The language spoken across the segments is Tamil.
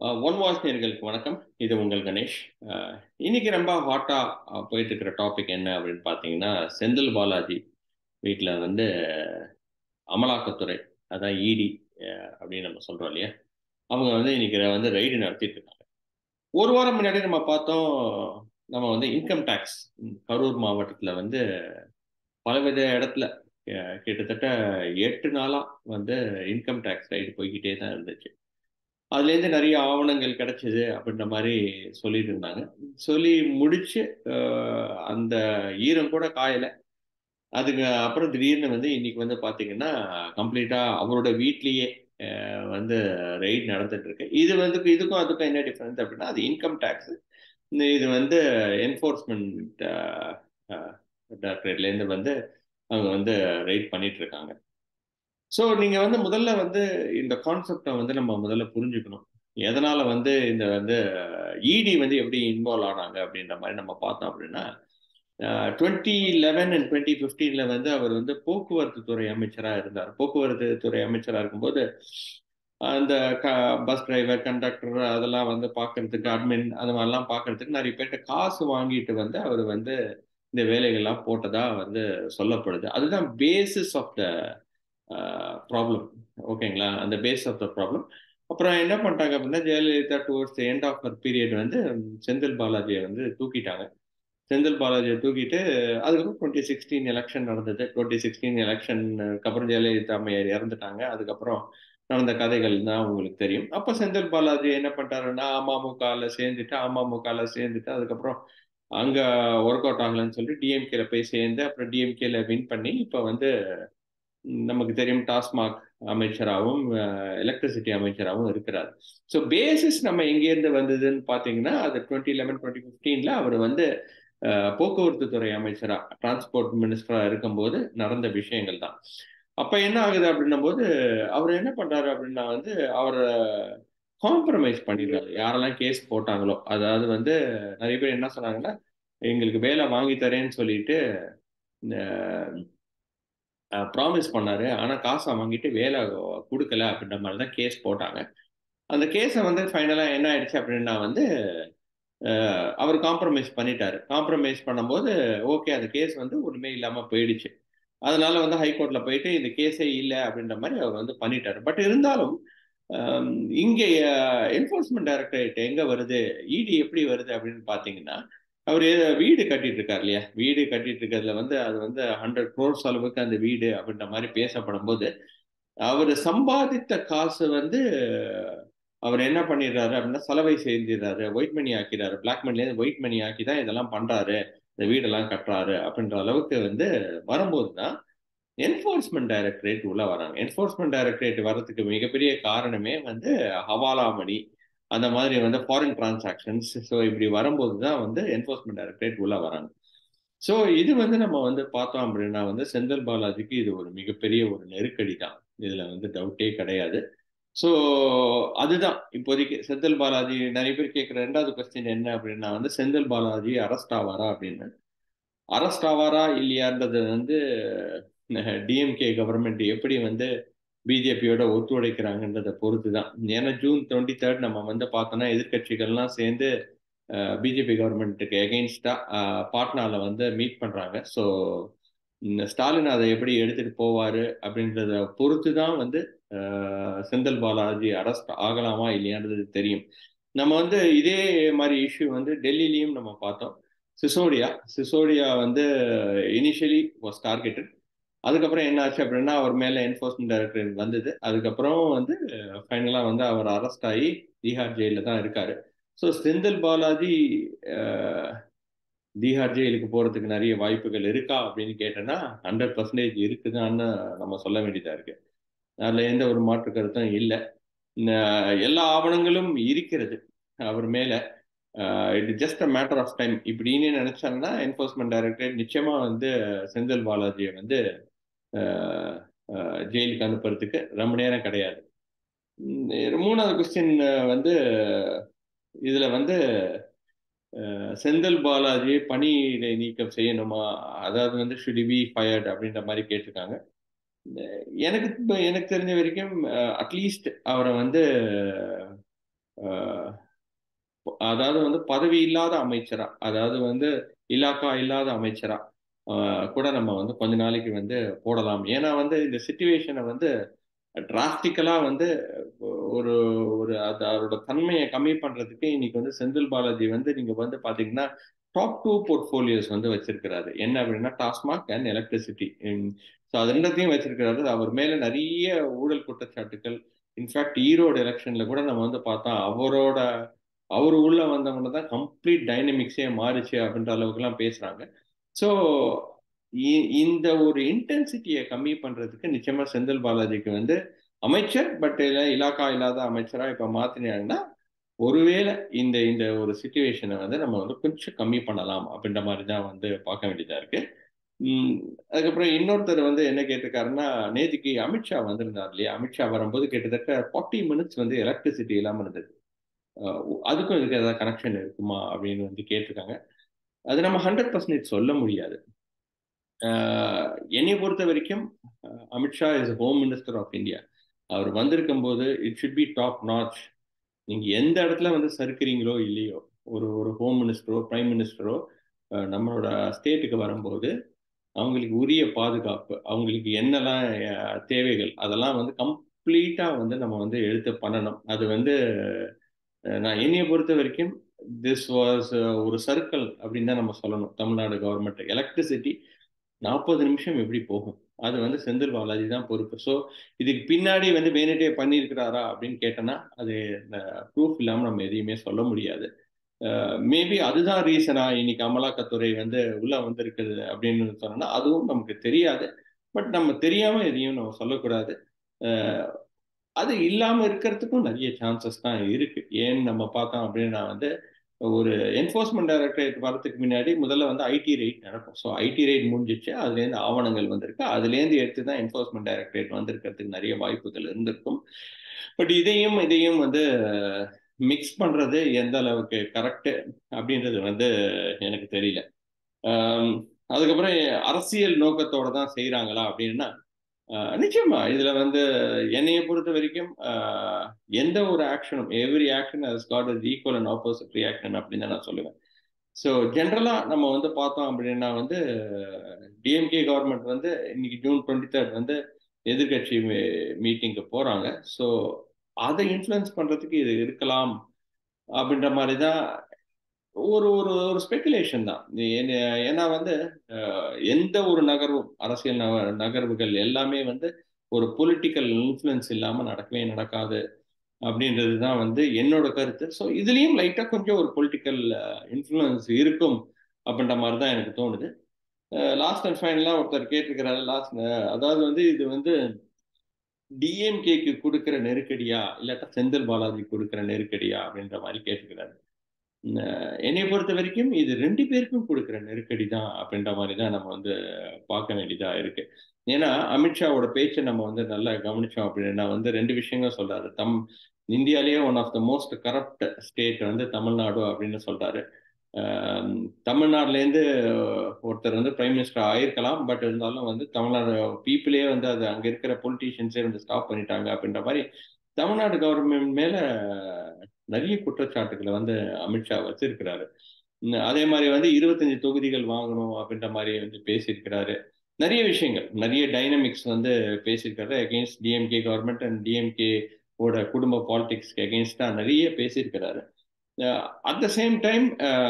ஒன் வாய்ஸ் நேர்களுக்கு வணக்கம் இது உங்கள் கணேஷ் அஹ், இன்னைக்கு ரொம்ப ஹாட்டா போயிட்டு இருக்கிற டாபிக் என்ன அப்படின்னு பார்த்தீங்கன்னா செந்தில் பாலாஜி வீட்டில் வந்து அமலாக்கத்துறை அதான் இடி அப்படின்னு நம்ம சொல்றோம் இல்லையா அவங்க வந்து இன்னைக்கு வந்து ரைடு நடத்திட்டு இருக்காங்க ஒரு வாரம் முன்னாடி நம்ம பார்த்தோம் நம்ம வந்து இன்கம் டேக்ஸ் கரூர் மாவட்டத்தில் வந்து பலவித இடத்துல அஹ், கிட்டத்தட்ட எட்டு நாளாக வந்து இன்கம் டேக்ஸ் ரைடு போய்கிட்டே தான் இருந்துச்சு அதுலேருந்து நிறைய ஆவணங்கள் கிடைச்சிது அப்படின்ற மாதிரி சொல்லிட்டு இருந்தாங்க சொல்லி முடிச்சு அஹ், அந்த ஈரம் கூட காயலை அதுக்கு அப்புறம் திடீர்னு வந்து இன்னைக்கு வந்து பார்த்தீங்கன்னா கம்ப்ளீட்டாக அவரோட வீட்லேயே அஹ், வந்து ரெய்ட் நடந்துட்டு இருக்கு இது வந்து இதுக்கும் அதுக்கும் என்ன டிஃப்ரென்ஸ் அப்படின்னா அது இன்கம் டேக்ஸ் இது வந்து என்ஃபோர்ஸ்மெண்ட் டைரக்டரேட்லேருந்து வந்து அவங்க வந்து ரெய்ட் பண்ணிட்டு இருக்காங்க ஸோ நீங்க வந்து முதல்ல வந்து இந்த கான்செப்டை வந்து நம்ம முதல்ல புரிஞ்சுக்கணும் எதனால வந்து இந்த வந்து இடி வந்து எப்படி இன்வால்வ் ஆனாங்க அப்படின்ற மாதிரி நம்ம பார்த்தோம் அப்படின்னா டுவெண்ட்டி லெவன் அண்ட் டுவெண்ட்டி ஃபிஃப்டீனில் வந்து அவர் வந்து போக்குவரத்து துறை அமைச்சராக இருந்தார் போக்குவரத்து துறை அமைச்சராக இருக்கும்போது அந்த க பஸ் டிரைவர் கண்டக்டர் அதெல்லாம் வந்து பார்க்கறதுக்கு அட்மின் அது மாதிரிலாம் பார்க்கறதுக்கு நிறைய பேர்கிட்ட காசு வாங்கிட்டு வந்து அவர் வந்து இந்த வேலைகள்லாம் போட்டதா வந்து சொல்லப்படுது அதுதான் பேசிஸ் ஆஃப் த ப்ராப்ளம் ஓகேங்களா அந்த பேஸ் ஆஃப் த ப்ராப்ளம் அப்புறம் என்ன பண்ணிட்டாங்க அப்படின்னா Jayalalithaa towards end of her period வந்து செந்தில் பாலாஜியை வந்து தூக்கிட்டாங்க செந்தில் பாலாஜியை தூக்கிட்டு அதுக்கப்புறம் டுவெண்ட்டி சிக்ஸ்டீன் எலெக்ஷன் நடந்தது டுவெண்ட்டி சிக்ஸ்டீன் எலெக்ஷனுக்கு அப்புறம் ஜெயலலிதா அம்மையார் இறந்துட்டாங்க அதுக்கப்புறம் நடந்த கதைகள் தான் உங்களுக்கு தெரியும் அப்போ செந்தில் பாலாஜி என்ன பண்ணிட்டாருன்னா அமமுகவில் சேர்ந்துட்டு அமமுகவில் சேர்ந்துட்டு அதுக்கப்புறம் அங்கே ஒர்க் அவுட் ஆகலன்னு சொல்லி டிஎம்கேல போய் சேர்ந்து அப்புறம் டிஎம்கேல வின் பண்ணி இப்போ வந்து நமக்கு தெரியும் டாஸ்மாக் அமைச்சராகவும் எலக்ட்ரிசிட்டி அமைச்சராகவும் இருக்கிறார் ஸோ பேசிஸ் நம்ம எங்கேருந்து வந்ததுன்னு பார்த்தீங்கன்னா அது டுவெண்ட்டி லெவன் டுவெண்ட்டி ஃபிஃப்டீனில் அவர் வந்து போக்குவரத்து துறை அமைச்சரா டிரான்ஸ்போர்ட் மினிஸ்டரா இருக்கும்போது நடந்த விஷயங்கள் தான் அப்ப என்ன ஆகுது அப்படின்னும் போது அவர் என்ன பண்றாரு அப்படின்னா வந்து அவரை காம்ப்ரமைஸ் பண்ணிடுறாரு யாரெல்லாம் கேஸ் போட்டாங்களோ அதாவது வந்து நிறைய பேர் என்ன சொன்னாங்கன்னா எங்களுக்கு வேலை வாங்கி தரேன்னு சொல்லிட்டு ப்ராமிஸ் பண்ணாரு ஆனா காசை வாங்கிட்டு வேலை கொடுக்கல அப்படின்ற மாதிரி தான் கேஸ் போட்டாங்க அந்த கேஸை வந்து ஃபைனலா என்ன ஆயிடுச்சு அப்படின்னா வந்து அவர் காம்ப்ரமைஸ் பண்ணிட்டாரு காம்ப்ரமைஸ் பண்ணும்போது ஓகே அந்த கேஸ் வந்து ஒன்றுமே இல்லாமல் போயிடுச்சு அதனால வந்து ஹைகோர்ட்ல போயிட்டு இந்த கேஸே இல்லை அப்படின்ற மாதிரி அவர் வந்து பண்ணிட்டாரு பட் இருந்தாலும் இங்கே என்ஃபோர்ஸ்மெண்ட் டைரக்டரேட் எங்க வருது இடி எப்படி வருது அப்படின்னு பார்த்தீங்கன்னா அவர் வீடு கட்டிட்டு இருக்கார் இல்லையா வீடு கட்டிட்டு இருக்கிறதுல வந்து அது வந்து ஹண்ட்ரட் க்ரோர்ஸ் அளவுக்கு அந்த வீடு அப்படின்ற மாதிரி பேசப்படும் போது அவர் சம்பாதித்த காசு வந்து அவர் என்ன பண்ணிடுறாரு அப்படின்னா செலவை செய்திடுறாரு ஒயிட் மணி ஆக்கிடுறாரு பிளாக் மணிலேருந்து ஒயிட் மணி ஆக்கி தான் இதெல்லாம் பண்றாரு இந்த வீடெல்லாம் கட்டுறாரு அப்படின்ற அளவுக்கு வந்து வரும்போது தான் என்ஃபோர்ஸ்மெண்ட் டைரக்டரேட் உள்ள வராங்க என்ஃபோர்ஸ்மெண்ட் டைரக்டரேட் வர்றதுக்கு மிகப்பெரிய காரணமே வந்து ஹவாலா மணி அந்த மாதிரி வந்து ஃபாரின் டிரான்சாக்ஷன்ஸ் ஸோ இப்படி வரும்போது தான் வந்து என்ஃபோர்ஸ்மெண்ட் டைரக்டரேட் உள்ள வராங்க ஸோ இது வந்து நம்ம வந்து பார்த்தோம் அப்படின்னா வந்து செந்தில் பாலாஜிக்கு இது ஒரு மிகப்பெரிய ஒரு நெருக்கடி தான் இதுல வந்து டவுட்டே கிடையாது ஸோ அதுதான் இப்போதைக்கு செந்தில் பாலாஜி நிறைய பேர் கேட்குற ரெண்டாவது கொஸ்டின் என்ன அப்படின்னா வந்து செந்தில் பாலாஜி அரெஸ்ட் ஆவாரா அப்படின்னு அரெஸ்ட் ஆவாரா இல்லையான்றது வந்து டிஎம்கே கவர்மெண்ட் எப்படி வந்து பிஜேபியோட ஒத்துழைக்கிறாங்கன்றதை பொறுத்து தான் ஏன்னா ஜூன் டுவெண்ட்டி தேர்ட் நம்ம வந்து பார்த்தோன்னா எதிர்கட்சிகள்லாம் சேர்ந்து பிஜேபி கவர்மெண்ட்டுக்கு எகெயின்ஸ்டா பாட்னாவில் வந்து மீட் பண்ணுறாங்க ஸோ ஸ்டாலின் அதை எப்படி எடுத்துட்டு போவாரு அப்படின்றத பொறுத்து தான் வந்து செந்தில் பாலாஜி அரெஸ்ட் ஆகலாமா இல்லையான்றது தெரியும் நம்ம வந்து இதே மாதிரி இஷ்யூ வந்து டெல்லிலையும் நம்ம பார்த்தோம் சிசோடியா சிசோடியா வந்து இனிஷியலி வாஸ் டார்கெட்டட் அதுக்கப்புறம் என்ன ஆச்சு அப்படின்னா அவர் மேலே என்ஃபோர்ஸ்மெண்ட் டைரக்டரேட் வந்தது அதுக்கப்புறம் வந்து ஃபைனலாக வந்து அவர் அரெஸ்ட் ஆகி தீஹார் ஜெயிலில் தான் இருக்காரு ஸோ செந்தில் பாலாஜி தீஹார் ஜெயிலுக்கு போகிறதுக்கு நிறைய வாய்ப்புகள் இருக்கா அப்படின்னு கேட்டேன்னா ஹண்ட்ரட் பர்சன்டேஜ் இருக்குதான்னு நம்ம சொல்ல வேண்டியதாக இருக்கு அதில் எந்த ஒரு மாற்று கருத்தும் இல்லை எல்லா ஆவணங்களும் இருக்கிறது அவர் மேலே it just a matter of time இப்படின்னு நினைச்சாங்கன்னா என்ஃபோர்ஸ்மெண்ட் டைரக்டரேட் நிச்சயமா வந்து செந்தில் பாலாஜியை வந்து ஜெயிலுக்கு அனுப்புறதுக்கு ரொம்ப நேரம் கிடையாது மூணாவது கொஸ்டின் வந்து இதுல வந்து செந்தில் பாலாஜி பணியிடை நீக்கம் செய்யணுமா அதாவது வந்து ஷுட் பி ஃபயர்ட் அப்படின்ற மாதிரி கேட்டிருக்காங்க எனக்கு எனக்கு தெரிஞ்ச வரைக்கும் அட்லீஸ்ட் அவரை வந்து அதாவது வந்து பதவி இல்லாத அமைச்சரா அதாவது வந்து இலாக்கா இல்லாத அமைச்சரா கூட நம்ம வந்து கொஞ்ச நாளைக்கு வந்து போடலாம் ஏன்னா வந்து இந்த சுச்சுவேஷனை வந்து டிராஸ்டிக்கலா வந்து ஒரு ஒரு அது அதோட தன்மையை கம்மி பண்றதுக்கு இன்னைக்கு வந்து செந்தில் பாலாஜி வந்து நீங்க வந்து பாத்தீங்கன்னா டாப் டூ போர்ட்ஃபோலியோஸ் வந்து வச்சிருக்கிறாரு என்ன அப்படின்னா டாஸ்மாக் அண்ட் எலக்ட்ரிசிட்டி ஸோ அது ரெண்டத்தையும் வச்சிருக்கிறாரு அவர் மேல நிறைய ஊழல் குற்றச்சாட்டுகள் இன்ஃபேக்ட் ஈரோடு எலெக்ஷன்ல கூட நம்ம வந்து பார்த்தோம் அவரோட அவர் உள்ள வந்தவங்க தான் கம்ப்ளீட் டைனமிக்ஸே மாறுச்சு அப்படின்ற அளவுக்குலாம் பேசுறாங்க ஸோ இந்த ஒரு இன்டென்சிட்டியை கம்மி பண்றதுக்கு நிச்சயமா செந்தில் பாலாஜிக்கு வந்து அமைச்சர் பட் இலாக்கா இல்லாத அமைச்சரா இப்ப மாத்தினாங்கன்னா ஒருவேளை இந்த இந்த ஒரு சுச்சுவேஷனை வந்து நம்ம வந்து கொஞ்சம் கம்மி பண்ணலாம் அப்படின்ற மாதிரி தான் வந்து பார்க்க வேண்டியதா இருக்கு அதுக்கப்புறம் இன்னொருத்தர் வந்து என்ன கேட்டிருக்காருன்னா நேற்றுக்கு அமித்ஷா வந்திருந்தார் இல்லையா அமித்ஷா வரும்போது கிட்டத்தட்ட ஃபார்ட்டி மினிட்ஸ் வந்து எலக்ட்ரிசிட்டி இல்லாமல் இருந்தது அதுக்கும் இதுக்கு ஏதாவது கனெக்ஷன் இருக்குமா அப்படின்னு வந்து கேட்டிருக்காங்க அது நம்ம ஹண்ட்ரட் பர்சன்டேஜ் சொல்ல முடியாது என்னை பொறுத்த வரைக்கும் Amit Shah is home minister of India அவர் வந்திருக்கும் போது it should be top notch நீங்க எந்த இடத்துல வந்து சறுக்கிறீங்களோ இல்லையோ ஒரு ஒரு ஹோம் மினிஸ்டரோ பிரைம் மினிஸ்டரோ நம்மளோட ஸ்டேட்டுக்கு வரும்போது அவங்களுக்கு உரிய பாதுகாப்பு அவங்களுக்கு என்னெல்லாம் தேவைகள் அதெல்லாம் வந்து கம்ப்ளீட்டா வந்து நம்ம வந்து எடுத்து பண்ணணும் அது வந்து நான் என்னைய பொறுத்த வரைக்கும் திஸ் வாஸ் ஒரு சர்க்கிள் அப்படின்னு தான் நம்ம சொல்லணும் தமிழ்நாடு கவர்மெண்ட் எலக்ட்ரிசிட்டி நாற்பது நிமிஷம் எப்படி போகும் அது வந்து செந்தில் பாலாஜி தான் பொறுப்பு ஸோ இதுக்கு பின்னாடி வந்து வேணுட்டே பண்ணியிருக்கிறாரா அப்படின்னு கேட்டோன்னா அது ப்ரூஃப் இல்லாமல் நம்ம எதையுமே சொல்ல முடியாது மேபி அதுதான் ரீசனா இன்னைக்கு அமலாக்கத்துறை வந்து உள்ள வந்திருக்குது அப்படின்னு சொன்னோம்னா அதுவும் நமக்கு தெரியாது பட் நம்ம தெரியாம எதையும் நம்ம சொல்லக்கூடாது அது இல்லாம இருக்கிறதுக்கும் நிறைய சான்சஸ் தான் இருக்கு ஏன்னு நம்ம பார்த்தோம் அப்படின்னா வந்து ஒரு என்ஃபோர்ஸ்மெண்ட் டைரக்டரேட் வரதுக்கு முன்னாடி முதல்ல வந்து ஐடி ரைட் நடக்கும் ஸோ ஐடி ரைட் முடிஞ்சிச்சு அதுலேருந்து ஆவணங்கள் வந்திருக்கு அதுலேருந்து எடுத்து தான் என்ஃபோர்ஸ்மெண்ட் டைரக்டரேட் வந்திருக்கிறதுக்கு நிறைய வாய்ப்புகள் இருந்திருக்கும் பட் இதையும் இதையும் வந்து மிக்ஸ் பண்றது எந்த அளவுக்கு கரெக்டு அப்படின்றது வந்து எனக்கு தெரியல அதுக்கப்புறம் அரசியல் நோக்கத்தோட தான் செய்யறாங்களா அப்படின்னா நிச்சயமா இதுல வந்து என்னைய பொறுத்த வரைக்கும் எந்த ஒரு ஆக்ஷனும் every action has got is equal and opposite reaction அப்படின்னு தான் நான் சொல்லுவேன் ஸோ ஜென்ரலா நம்ம வந்து பார்த்தோம் அப்படின்னா வந்து டிஎம்கே கவர்மெண்ட் வந்து இன்னைக்கு ஜூன் டுவெண்ட்டி தேர்ட் வந்து எதிர்கட்சி மீட்டிங்க்கு போறாங்க ஸோ அதை இன்ஃப்ளூயன்ஸ் பண்றதுக்கு இது இருக்கலாம் அப்படின்ற மாதிரி தான் ஒரு ஒரு ஒரு ஸ்பெகுலேஷன் தான் ஏன்னா வந்து எந்த ஒரு நகர்வும் அரசியல் நகர்வுகள் எல்லாமே வந்து ஒரு பொலிட்டிக்கல் இன்ஃப்ளூயன்ஸ் இல்லாமல் நடக்கவே நடக்காது அப்படின்றது தான் வந்து என்னோட கருத்து ஸோ இதுலேயும் லைட்டாக கொஞ்சம் ஒரு பொலிட்டிக்கல் இன்ஃப்ளூயன்ஸ் இருக்கும் அப்படின்ற மாதிரி தான் எனக்கு தோணுது லாஸ்ட் அண்ட் ஃபைனலாக ஒருத்தர் கேட்டிருக்கிறாரு லாஸ்ட் அதாவது வந்து இது வந்து டிஎம்கேக்கு கொடுக்குற நெருக்கடியா இல்லாட்டா செந்தில் பாலாஜி கொடுக்குற நெருக்கடியா அப்படின்ற மாதிரி கேட்டுக்கிறாரு என்னை பொறுத்த வரைக்கும் இது ரெண்டு பேருக்கும் கொடுக்குற நெருக்கடி தான் அப்படின்ற மாதிரி தான் நம்ம வந்து பார்க்க வேண்டியதா இருக்கு ஏன்னா அமித்ஷாவோட பேச்சை நம்ம வந்து நல்லா கவனிச்சோம் அப்படின்னா வந்து ரெண்டு விஷயங்கள் சொல்றாரு தம் இந்தியாலேயே one of the most corrupt state வந்து தமிழ்நாடு அப்படின்னு சொல்றாரு தமிழ்நாடுலேருந்து ஒருத்தர் வந்து பிரைம் மினிஸ்டர் ஆயிருக்கலாம் பட் இருந்தாலும் வந்து தமிழ்நாடு பீப்புளே வந்து அது அங்கே இருக்கிற பொலிட்டீஷியன்ஸே வந்து ஸ்டாப் பண்ணிட்டாங்க அப்படின்ற மாதிரி தமிழ்நாடு கவர்மெண்ட் மேல நிறைய குற்றச்சாட்டுகளை வந்து அமித்ஷா வச்சிருக்கிறாரு அதே மாதிரி வந்து இருபத்தஞ்சு தொகுதிகள் வாங்கணும் அப்படின்ற மாதிரி வந்து பேசியிருக்கிறாரு நிறைய விஷயங்கள் நிறைய டைனமிக்ஸ் வந்து பேசியிருக்காரு against DMK government and DMK ஓட குடும்ப பாலிடிக்ஸ்க்கு அகெயின்ஸ்டா நிறைய பேசியிருக்கிறாரு அட் த சேம் டைம்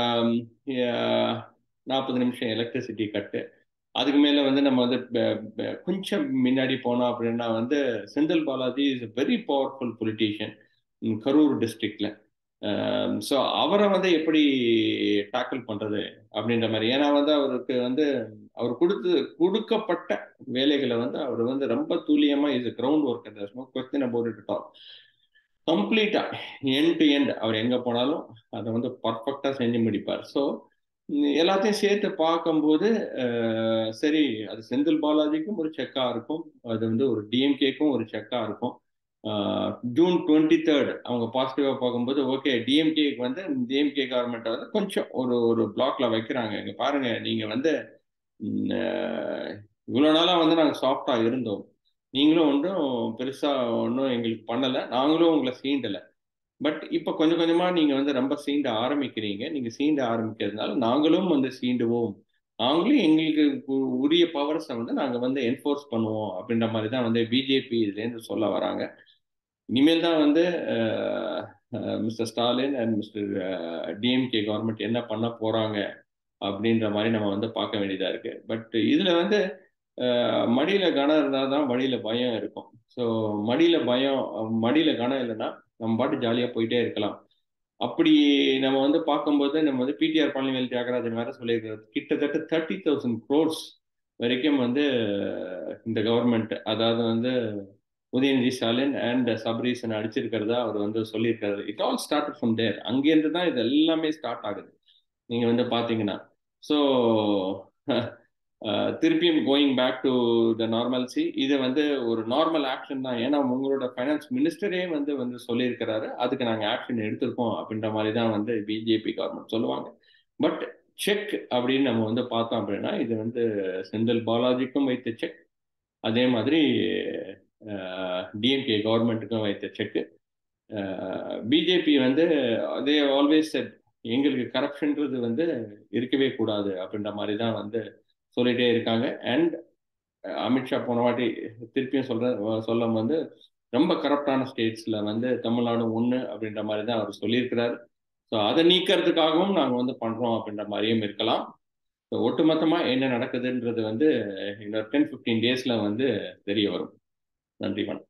நாற்பது நிமிஷம் எலக்ட்ரிசிட்டி கட்டு அதுக்கு மேல வந்து நம்ம வந்து கொஞ்சம் முன்னாடி போனோம் அப்படின்னா வந்து Senthil Balaji is very powerful politician Karur டிஸ்ட்ரிக்ட்ல ஸோ அவரை வந்து எப்படி டேக்கிள் பண்றது அப்படின்ற மாதிரி ஏன்னா வந்து அவருக்கு வந்து அவர் கொடுத்து கொடுக்கப்பட்ட வேலைகளை வந்து அவர் வந்து ரொம்ப துல்லியமா இது ground work question about it talk கம்ப்ளீட்டா எண்ட் டு எண்ட் அவர் எங்க போனாலும் அதை வந்து பர்ஃபெக்டா செஞ்சு முடிப்பார் ஸோ எல்லாத்தையும் சேர்த்து பார்க்கும்போது சரி அது செந்தில் பாலாஜிக்கும் ஒரு செக்கா இருக்கும் அது வந்து ஒரு டிஎம்கேக்கும் ஒரு செக்கா இருக்கும் ஜூன் டுவெண்ட்டி தேர்ட் அவங்க பாசிட்டிவா பார்க்கும்போது ஓகே டிஎம்கேக்கு வந்து டிஎம்கே கவர்மெண்ட் வந்து கொஞ்சம் ஒரு ஒரு பிளாக்ல வைக்கிறாங்க இங்க பாருங்க நீங்க வந்து இவ்வளோ நாளாக வந்து நாங்கள் சாஃப்டா இருந்தோம் நீங்களும் ஒன்றும் பெருசா ஒன்றும் எங்களுக்கு பண்ணலை நாங்களும் உங்களை சீண்டலை பட் இப்போ கொஞ்சம் கொஞ்சமா நீங்க வந்து ரொம்ப சீண்ட ஆரம்பிக்கிறீங்க நீங்க சீண்ட ஆரம்பிக்கிறதுனால நாங்களும் வந்து சீண்டுவோம் நாங்களும் எங்களுக்கு உ- உரிய பவர்ஸை வந்து நாங்க வந்து என்ஃபோர்ஸ் பண்ணுவோம் அப்படின்ற மாதிரி தான் வந்து பிஜேபி இதுலேருந்து சொல்ல வராங்க இனிமேல் தான் வந்து mister Stalin and mister DMK government என்ன பண்ண போறாங்க அப்படின்ற மாதிரி நம்ம வந்து பார்க்க வேண்டியதா இருக்கு பட் இதுல வந்து அஹ், மடியில கனம் இருந்தால் தான் வழியில பயம் இருக்கும் ஸோ மடியில பயம் அஹ், மடியில கனம் இல்லைன்னா நம்ம பாட்டு ஜாலியாக போயிட்டே இருக்கலாம் அப்படி நம்ம வந்து பார்க்கும்போது நம்ம வந்து பிடிஆர் பழனிவேல் தியாகராஜன் வேற சொல்லியிருக்கிறது கிட்டத்தட்ட தேர்ட்டி தௌசண்ட் க்ரோர்ஸ் வரைக்கும் வந்து அஹ், இந்த கவர்மெண்ட் அதாவது வந்து உதயநிதி ஸ்டாலின் அண்ட் சபரீசன் அடிச்சிருக்கிறதா அவர் வந்து சொல்லியிருக்காரு it all start from there அங்கேருந்து தான் இது எல்லாமே ஸ்டார்ட் ஆகுது நீங்க வந்து பாத்தீங்கன்னா ஸோ திருப்பியும் going back to the normalcy இது வந்து ஒரு நார்மல் ஆக்ஷன் தான் ஏன்னா உங்களோட ஃபைனான்ஸ் மினிஸ்டரே வந்து வந்து சொல்லியிருக்கிறாரு அதுக்கு நாங்கள் ஆக்ஷன் எடுத்திருக்கோம் அப்படின்ற மாதிரி தான் வந்து பிஜேபி கவர்மெண்ட் சொல்லுவாங்க பட் செக் அப்படின்னு நம்ம வந்து பார்த்தோம் அப்படின்னா இது வந்து செந்தில் பாலாஜிக்கும் வைத்த செக் அதே மாதிரி டிஎம்கே கவர்மெண்ட்டுக்கும் வைத்த செக்கு பிஜேபி வந்து அதே ஆல்வேஸ் செட் எங்களுக்கு கரப்ஷன்றது வந்து இருக்கவே கூடாது அப்படின்ற மாதிரி தான் வந்து சொல்லிட்டே இருக்காங்க அண்ட் அமித்ஷா போன வாட்டி திருப்பியும் சொல்ற சொல்லும் வந்து ரொம்ப கரப்டான ஸ்டேட்ஸ்ல வந்து தமிழ்நாடு ஒன்று அப்படின்ற மாதிரி தான் அவர் சொல்லியிருக்கிறாரு ஸோ அதை நீக்கிறதுக்காகவும் நாங்கள் வந்து பண்றோம் அப்படின்ற மாதிரியும் இருக்கலாம் ஸோ ஒட்டுமொத்தமாக என்ன நடக்குதுன்றது வந்து இன்னொரு டென் ஃபிஃப்டீன் டேஸ்ல வந்து தெரிய வரும் நன்றி வணக்கம்